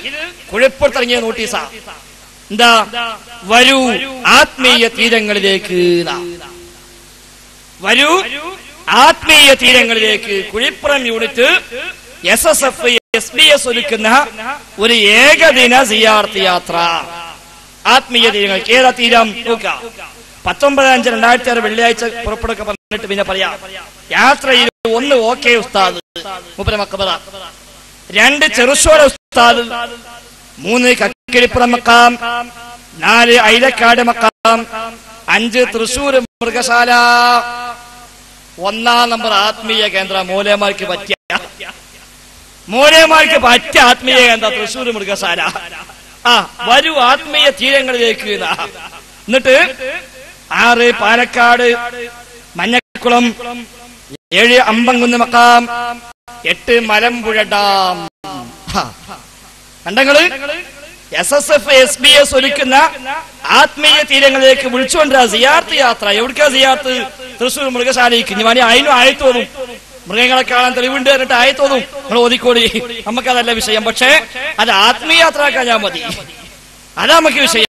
കുഴപ്പത്തിറങ്ങിയ നോട്ടീസാ എന്താ വരൂ ആത്മീയ തീരങ്ങളിലേക്ക് ന്നാ. വരൂ ആത്മീയ തീരങ്ങളിലേക്ക് Kuzhippuram unit S S F S B S ഒരുക്കുന്ന ഒരു ഏകദിന സിയാർത്ത് യാത്ര ആത്മീയ തീരങ്ങൾ ഏതാ തീരം നോക്കാം പത്തൊമ്പത് അഞ്ച് രണ്ടായിരത്തി ആറ് വെള്ളിയാഴ്ച പുറപ്പെടുക്ക പറഞ്ഞിട്ട് പിന്നെ പറയാം യാത്രയിൽ ഒന്ന് ഓക്കെ ഉസ്താദ് മുപ്പര മക്കബറ രണ്ട് ചെറുശോര ഉസ്താദ് മൂന്ന് കക്കിരിപ്പുറം മക്കാം നാല് ഐലക്കാട് മക്കാം അഞ്ച് തൃശൂർ മൃഗശാല ഒന്നാം നമ്പർ ആത്മീയ കേന്ദ്ര മൂലയമാർക്ക് പറ്റിയ മൂലയമാർക്ക് പറ്റിയ ആത്മീയ കേന്ദ്ര തൃശൂർ മൃഗശാല ആ വരൂ ആത്മീയ തീരങ്ങളിലേക്ക് ഇതാ. എന്നിട്ട് ആറ് പാലക്കാട് മഞ്ഞക്കുളം ഏഴ് അമ്പങ്കുന്ന് മക്കാം എട്ട് മലമ്പുഴ ഡാം ഹാ. കണ്ടങ്ങള് S S F S B S ഒരുക്കുന്ന ആത്മീയ തീരങ്ങളിലേക്ക് വിളിച്ചുകൊണ്ടിരാ സിയാർത്ത് യാത്ര എവിടേക്കാ സിയാർത്ത് തൃശ്ശൂർ മൃഗശാലയ്ക്ക് ഇനി വേണേ അതിനും ആയത്തോന്നും മൃഗങ്ങളെ കാണാൻ തെളിവുണ്ട് എന്നിട്ട് ആയത്തോന്നും നമ്മൾ ഓതിക്കോടി നമുക്കതല്ല വിഷയം പക്ഷേ അത് ആത്മീയ യാത്ര ആക്കാൻ ഞാൻ മതി അതാ നമുക്ക് വിഷയം